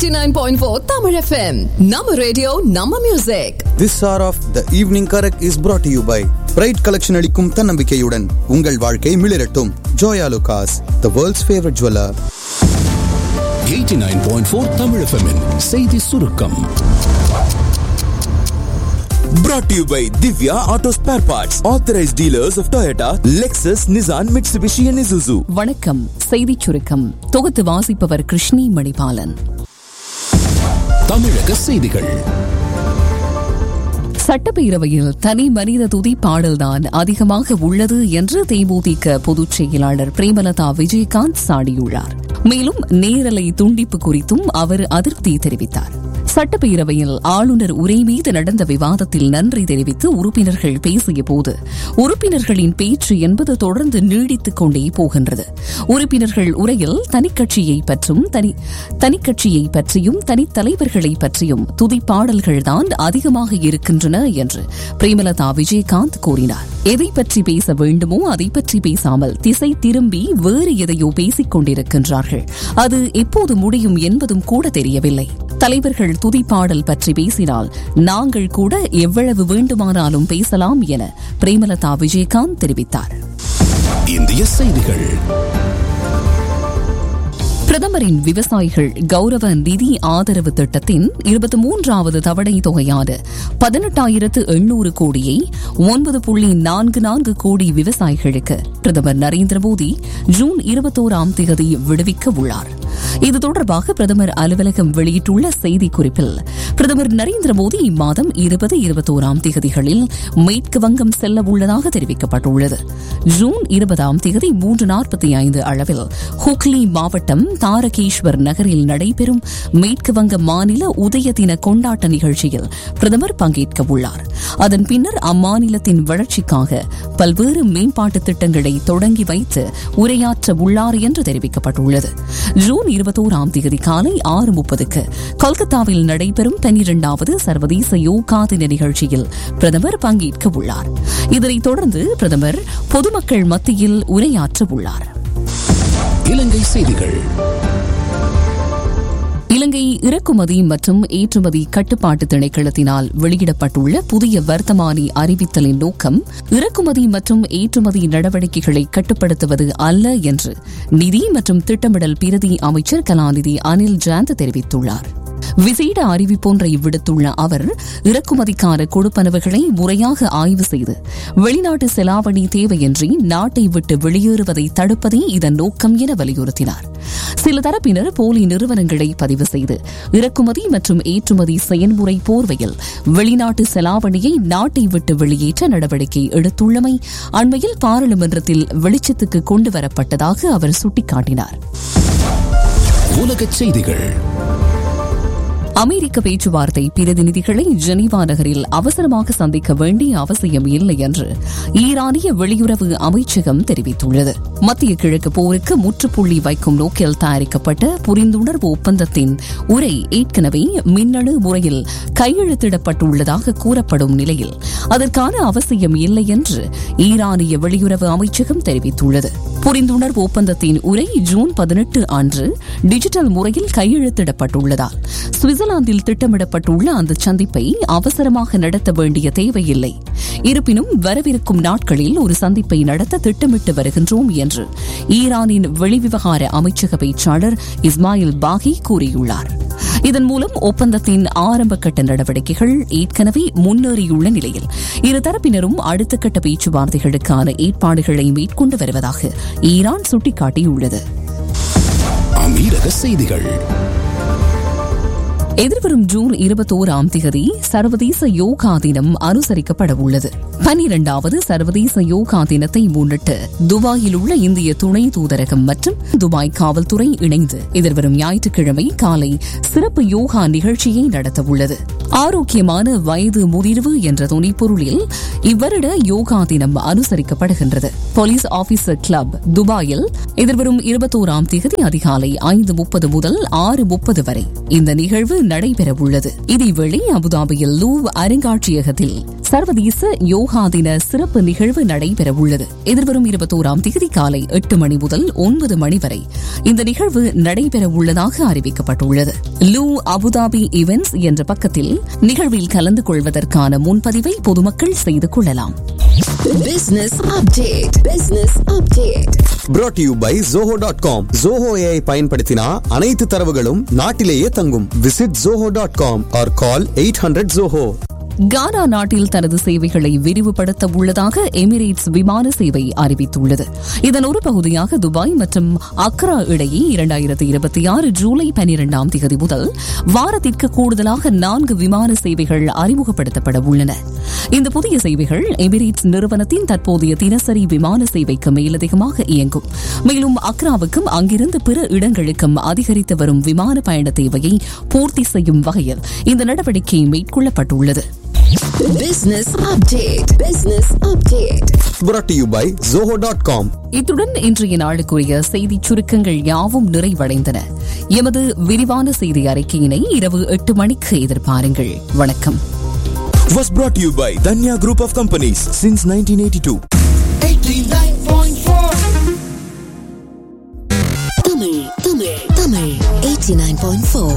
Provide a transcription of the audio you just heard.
89.4 Tamil FM. Nama radio, Nama music. This hour of the evening correct is brought to you by bright collection அளிக்கும் தன்னம்பிக்கையுடன் உங்கள் வாழ்க்கை மிளிரட்டும் Joyalukkas the world's favourite jeweller 89.4 Tamil FM -இன் செய்தி சுருக்கம் Brought to you by Divya Auto Spare Parts, authorized dealers of Toyota, Lexus, Nissan, Mitsubishi, and Isuzu. வணக்கம் செய்திச் சுருக்கம் தொகுத்து வாசிப்பவர் கிருஷ்ணி மணிபாலன் தமிழக செய்திகள் சட்டப்பேரவையில் தனி மனித துதி பாடல்தான் அதிகமாக உள்ளது என்று தேமுதிக பொதுச் செயலாளர் பிரேமலதா விஜயகாந்த் சாடியுள்ளார் மேலும் நேரலை துண்டிப்பு குறித்தும் அவர் அதிருப்தி தெரிவித்தார் சட்டப்பேரவையில் ஆளுநர் உரை மீது நடந்த விவாதத்தில் நன்றி தெரிவித்து உறுப்பினர்கள் பேசிய போது உறுப்பினர்களின் பேச்சு என்பது தொடர்ந்து நீடித்துக் கொண்டே போகின்றது உறுப்பினர்கள் உரையில் தனிக்கட்சியை பற்றும் தனி தனிக்கட்சியை பற்றியும் தனித்தலைவர்களை பற்றியும் துதிப்பாடல்கள்தான் அதிகமாக இருக்கின்றன என்று பிரேமலதா விஜயகாந்த் கூறினார் எதை பற்றி பேச வேண்டுமோ அதை பற்றி பேசாமல் திசை திரும்பி வேறு எதையோ பேசிக் கொண்டிருக்கின்றார்கள் அது எப்போது முடியும் என்பதும் கூட தெரியவில்லை தலைவர்கள் துதிப்பாடல் பற்றி பேசினால் நாங்கள் கூட எவ்வளவு வேண்டுமானாலும் பேசலாம் என பிரேமலதா விஜயகாந்த் தெரிவித்தார் இந்திய செய்திகள் பிரதமரின் விவசாயிகள் கௌரவ நிதி ஆதரவு திட்டத்தின் இருபத்தி மூன்றாவது தவணை தொகையான பதினெட்டாயிரத்து எண்ணூறு கோடியை ஒன்பது புள்ளி நான்கு நான்கு கோடி விவசாயிகளுக்கு பிரதமர் நரேந்திர மோடி ஜூன் இருபத்தோராம் தேதி விடுவிக்க உள்ளார் இது தொடர்பாக பிரதமர் அலுவலகம் வெளியிட்டுள்ள செய்திக்குறிப்பில் பிரதமர் நரேந்திர மோடி இம்மாதம் இருபது இருபத்தோராம் தேதிகளில் மேற்கு வங்கம் செல்ல உள்ளதாக தெரிவிக்கப்பட்டுள்ளது ஜூன் இருபதாம் தேதி மூன்று நாற்பத்தி ஐந்து அளவில் ஹுக்லி மாவட்டம் தாரகேஸ்வர் நகரில் நடைபெறும் மேற்கு வங்க மாநில உதய தின கொண்டாட்ட நிகழ்ச்சியில் பிரதமர் பங்கேற்க உள்ளார் அதன் பின்னர் அம்மாநிலத்தின் வளர்ச்சிக்காக பல்வேறு மேம்பாட்டு திட்டங்களை தொடங்கி வைத்து உரையாற்ற உள்ளார் என்று தெரிவிக்கப்பட்டுள்ளது ஜூன் இருபத்தோராம் தேதி காலை ஆறு முப்பதுக்கு கொல்கத்தாவில் நடைபெறும் பன்னிரண்டாவது சர்வதேச யோகா தின நிகழ்ச்சியில் பிரதமர் பங்கேற்க உள்ளார் இதனைத் தொடர்ந்து பிரதமர் பொதுமக்கள் மத்தியில் உரையாற்ற உள்ளார் இலங்கை செய்திகள் இலங்கை இறக்குமதி மற்றும் ஏற்றுமதி கட்டுப்பாட்டு திணைக்களத்தினால் வெளியிடப்பட்டுள்ள புதிய வர்த்தமானி அறிவித்தலின் நோக்கம் இறக்குமதி மற்றும் ஏற்றுமதி நடவடிக்கைகளை கட்டுப்படுத்துவது அல்ல என்று நிதி மற்றும் திட்டமிடல் பிரதி அமைச்சர் கலாநிதி அனில் ஜாந்த் தெரிவித்துள்ளார் விசேட அறிவிப்பொன்றை விடுத்துள்ள அவர் இறக்குமதிக்கான கொடுப்பனவுகளை முறையாக ஆய்வு செய்து வெளிநாட்டு செலாவணி தேவையின்றி நாட்டை விட்டு வெளியேறுவதை தடுப்பதே இதன் நோக்கம் என வலியுறுத்தினார் சில தரப்பினர் போலி நிறுவனங்களை பதிவு செய்து இறக்குமதி மற்றும் ஏற்றுமதி செயல்முறை போர்வையில் வெளிநாட்டு செலாவணியை நாட்டை விட்டு வெளியேற்ற நடவடிக்கை எடுத்துள்ளமை அண்மையில் பாராளுமன்றத்தில் வெளிச்சத்துக்கு கொண்டுவரப்பட்டதாக அவர் சுட்டிக்காட்டினார் உலகச் செய்திகள் அமெரிக்க பேச்சுவார்த்தை பிரதிநிதிகளை ஜெனீவா நகரில் அவசரமாக சந்திக்க வேண்டிய அவசியம் இல்லை என்று ஈரானிய வெளியுறவு அமைச்சகம் தெரிவித்துள்ளது மத்திய கிழக்கு போருக்கு முற்றுப்புள்ளி வைக்கும் நோக்கில் தயாரிக்கப்பட்ட புரிந்துணர்வு ஒப்பந்தத்தின் உரை ஏற்கனவே மின்னணு முறையில் கையெழுத்திடப்பட்டுள்ளதாக கூறப்படும் நிலையில் அதற்கான அவசியம் இல்லை என்று ஈரானிய வெளியுறவு அமைச்சகம் தெரிவித்துள்ளது புரிந்துணர்வு ஒப்பந்தத்தின் உரை ஜூன் பதினெட்டு அன்று டிஜிட்டல் முறையில் கையெழுத்திடப்பட்டுள்ளதால் சுவிட்சர்லாந்தில் திட்டமிடப்பட்டுள்ள அந்த சந்திப்பை அவசரமாக நடத்த வேண்டிய தேவையில்லை இருப்பினும் வரவிருக்கும் நாட்களில் ஒரு சந்திப்பை நடத்த திட்டமிட்டு வருகின்றோம் என்று ஈரானின் வெளிவிவகார அமைச்சக பேச்சாளர் இஸ்மாயில் பாகி கூறியுள்ளார் இதன் மூலம் ஒப்பந்தத்தின் ஆரம்ப கட்ட நடவடிக்கைகள் ஏற்கனவே முன்னேறியுள்ள நிலையில் இருதரப்பினரும் அடுத்த கட்ட பேச்சுவார்த்தைகளுக்கான ஏற்பாடுகளை மேற்கொண்டு வருவதாக ஈரான் சுட்டிக்காட்டியுள்ளது அமீரக செய்திகள் எதிர்வரும் ஜூன் இருபத்தோராம் தேதி சர்வதேச யோகா தினம் அனுசரிக்கப்பட உள்ளது பனிரெண்டாவது சர்வதேச யோகா தினத்தை முன்னிட்டு துபாயில் உள்ள இந்திய துணை தூதரகம் மற்றும் துபாய் காவல்துறை இணைந்து எதிர்வரும் ஞாயிற்றுக்கிழமை காலை சிறப்பு யோகா நிகழ்ச்சியை நடத்த உள்ளது ஆரோக்கியமான வயது முதிர்வு என்ற துணைப்பொருளில் இவ்வருட யோகா தினம் அனுசரிக்கப்படுகின்றது போலீஸ் ஆபீசர் கிளப் துபாயில் எதிர்வரும் இருபத்தோராம் தேதி அதிகாலை ஐந்து முப்பது முதல் ஆறு முப்பது வரை இந்த நிகழ்வு நடைபெறவுள்ளது இதேவேளை அபுதாபியில் லூவ் அருங்காட்சியகத்தில் சர்வதேச யோகா தின சிறப்பு நிகழ்வு நடைபெறவுள்ளது எதிர்வரும் இருபத்தோராம் தேதி காலை எட்டு மணி முதல் ஒன்பது மணி வரை இந்த நிகழ்வு நடைபெறவுள்ளதாக அறிவிக்கப்பட்டுள்ளது லூ அபுதாபி இவெண்ட்ஸ் என்ற பக்கத்தில் நிகழ்வில் கலந்து கொள்வதற்கான முன்பதிவை பொதுமக்கள் செய்து கொள்ளலாம் Business update. Business update. brought to you by zoho.com dot com Zoho AI பயன்படுத்தினா அனைத்து தரவுகளும் நாட்டிலேயே தங்கும் visit zoho.com dot com or call eight hundred Zoho Ghana நாட்டில் தனது சேவைகளை விரிவுபடுத்த உள்ளதாக எமிரேட்ஸ் விமான சேவை அறிவித்துள்ளது இதன் ஒரு பகுதியாக துபாய் மற்றும் அக்ரா இடையே இரண்டாயிரத்தி இருபத்தி ஆறு ஜூலை பனிரெண்டாம் தேதி முதல் வாரத்திற்கு கூடுதலாக நான்கு விமான சேவைகள் அறிமுகப்படுத்தப்பட உள்ளன இந்த புதிய சேவைகள் எமிரேட்ஸ் நிறுவனத்தின் தற்போதைய தினசரி விமான சேவைக்கு மேலதிகமாக இயங்கும் மேலும் அக்ராவுக்கும் அங்கிருந்து பிற இடங்களுக்கும் அதிகரித்து வரும் விமான பயண தேவையை பூர்த்தி செய்யும் வகையில் இந்த நடவடிக்கை மேற்கொள்ளப்பட்டுள்ளது Business update. Business update. brought to you by zoho.com dot com இத்துடன் இன்றைய நாளுக்குரிய செய்தி சுருக்கங்கள் யாவும் நிறைவடைந்தன எமது விரிவான செய்தி அறிக்கையினை இரவு எட்டு மணிக்கு எதிர்பாருங்கள் வணக்கம் Was brought to you by Danya Group of Companies since 1982. Tamil, Tamil, Tamil. 89.4